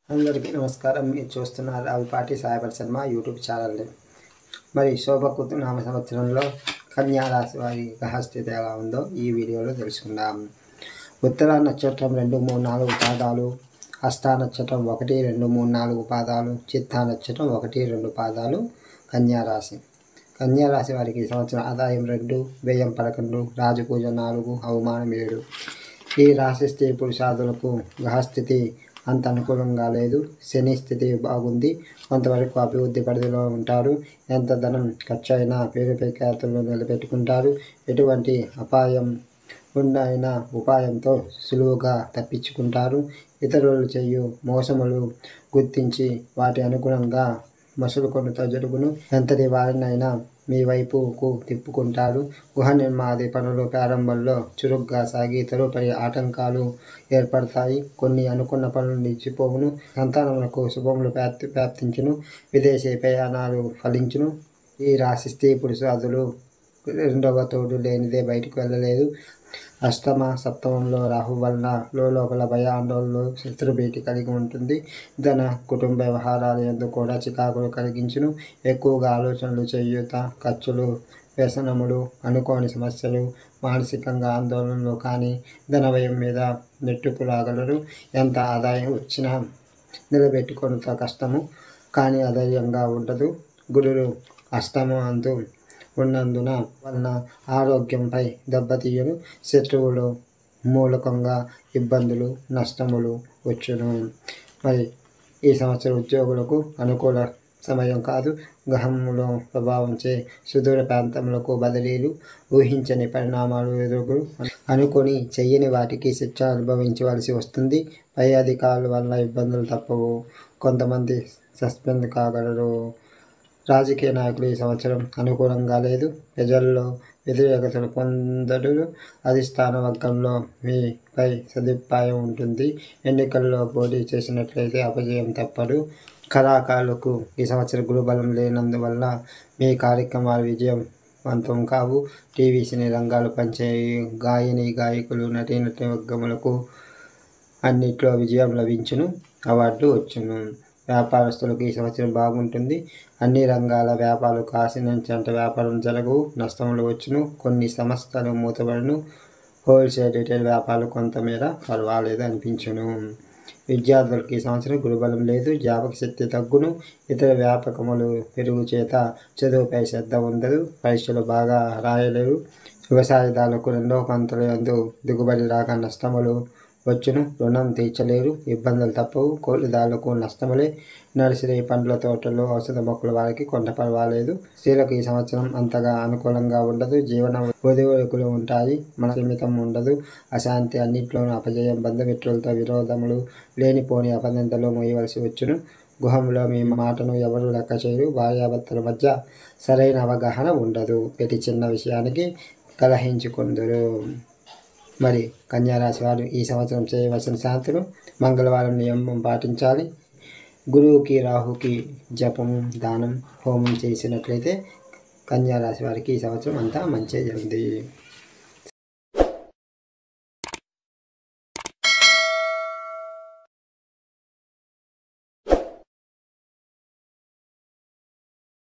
అందరికీ నమస్కారం మీరు చూస్తున్నారు రావుపాటి సాయిబర్ శర్మ యూట్యూబ్ ఛానల్ని మరి శోభకు నామ సంవత్సరంలో కన్యా రాశి వారి గ్రహస్థితి ఎలా ఉందో ఈ వీడియోలో తెలుసుకుందాం ఉత్తర నక్షత్రం రెండు మూడు నాలుగు పాదాలు హస్త నక్షత్రం ఒకటి రెండు మూడు నాలుగు పాదాలు చిత్తా నక్షత్రం ఒకటి రెండు పాదాలు కన్యా రాశి కన్యా రాశి వారికి ఈ సంవత్సరం ఆదాయం రెండు వ్యయం పదకొండు రాజపూజ నాలుగు అవమానం ఏడు ఈ రాశి స్త్రీ పురుషాదులకు గ్రహస్థితి అంత అనుకూలంగా లేదు శని స్థితి బాగుంది కొంతవరకు అభివృద్ధి పరిధిలో ఉంటారు ఎంత ధనం ఖర్చు అయినా పేరు ప్రఖ్యాతులను నిలబెట్టుకుంటారు ఎటువంటి అపాయం ఉండైన ఉపాయంతో సులువుగా తప్పించుకుంటారు ఇతరులు చేయు మోసములు గుర్తించి వాటి అనుగుణంగా మసులుకొనుతో జరుగును ఎంతటి వారినైనా మీ వైపుకు తిప్పుకుంటారు గృహ నిర్మాది పనులు ప్రారంభంలో చురుగ్గా సాగి తదుపరి ఆటంకాలు ఏర్పడతాయి కొన్ని అనుకున్న పనులు నిలిచిపోవును సంతానములకు శుభములు వ్యాప్తి వ్యాప్తించును విదేశీ ప్రయాణాలు ఫలించును ఈ రాశి స్త్రీ పురుషాదులు రెండవ తోడు లేనిదే బయటకు వెళ్ళలేదు అష్టమ సప్తమంలో రాహు వలన లోపల భయ ఆందోళనలు శత్రుభీతి కలిగి ఉంటుంది ధన కుటుంబ వ్యవహారాల ఎందు కూడా చికాకులు కలిగించును ఎక్కువగా ఆలోచనలు చేయుత ఖర్చులు వ్యసనములు అనుకోని సమస్యలు మానసికంగా ఆందోళనలు కానీ ధన వ్యయం మీద నెట్టుకు రాగలరు ఎంత ఆదాయం వచ్చినా నిలబెట్టుకొనుట కష్టము కానీ అధైర్యంగా ఉండదు గురుడు అష్టమ అందు ఉన్నందున వలన ఆరోగ్యంపై దెబ్బతీయను శత్రువులు మూలకంగా ఇబ్బందులు నష్టములు వచ్చును మరి ఈ సంవత్సరం ఉద్యోగులకు అనుకూల సమయం కాదు గ్రహములో ప్రభావంచే సుదూర ప్రాంతములకు బదిలీలు ఊహించని పరిణామాలు ఎదురు అనుకొని చెయ్యని వాటికి శిక్ష అనుభవించవలసి వస్తుంది పై అధికారుల వల్ల ఇబ్బందులు తప్పవు కొంతమంది సస్పెండ్ కాగలరు రాజకీయ నాయకులు ఈ సంవత్సరం అనుకూలంగా లేదు ప్రజల్లో వ్యతిరేకతలు పొందడు అధిష్టాన వర్గంలో మీపై సదుపాయం ఉంటుంది ఎన్నికల్లో పోటీ చేసినట్లయితే అపజయం తప్పదు కళాకారులకు ఈ సంవత్సరం గురుబలం లేనందువల్ల మీ కార్యక్రమాలు విజయవంతం కావు టీవీ సినీ రంగాలు పనిచే గాయని గాయకులు నటీనటి వర్గములకు అన్నిట్లో విజయం లభించును అవార్డు వచ్చును వ్యాపారస్తులకు ఈ సంవత్సరం బాగుంటుంది అన్ని రంగాల వ్యాపారాలకు ఆశించినంత వ్యాపారం జరగవు నష్టములు వచ్చును కొన్ని సంస్థలు మూతబడును హోల్సేల్ రిటైల్ వ్యాపారాలు కొంతమేర పర్వాలేదు అనిపించును విద్యార్థులకు ఈ సంవత్సరం గురుబలం లేదు జ్ఞాపక శక్తి తగ్గును ఇతర వ్యాపకములు పెరుగు చేత చదువుపై శ్రద్ధ ఉండదు పరీక్షలు బాగా రాయలేరు వ్యవసాయదారులకు రెండవ పంతుల యందు దిగుబడి రాక నష్టములు వచ్చును రుణం తీర్చలేరు ఇబ్బందులు తప్పవు కోళ్ళదారులకు నష్టములే నర్సరీ పండ్ల తోటలు ఔషధ మొక్కల వారికి కొంత పర్వాలేదు స్త్రీలకు ఈ సంవత్సరం అంతగా అనుకూలంగా ఉండదు జీవన ఒదివడుకులు ఉంటాయి మన సీమితం ఉండదు అశాంతి అన్నింటిలోనూ అపజయం బంధుమిత్రులతో విరోధములు లేనిపోని అపనిందలు మోయవలసి వచ్చును గృహంలో మీ మాటను ఎవరు లెక్క చేయరు భార్యాభర్తల మధ్య సరైన అవగాహన ఉండదు ప్రతి చిన్న విషయానికి కలహించుకుందరు మరి కన్యారాశి వారు ఈ సంవత్సరం చేయవలసిన శాంతులు మంగళవారం నియమం పాటించాలి గురువుకి రాహుకి జపము దానం హోమం చేసినట్లయితే కన్యారాశి వారికి ఈ సంవత్సరం అంతా మంచి జరిగింది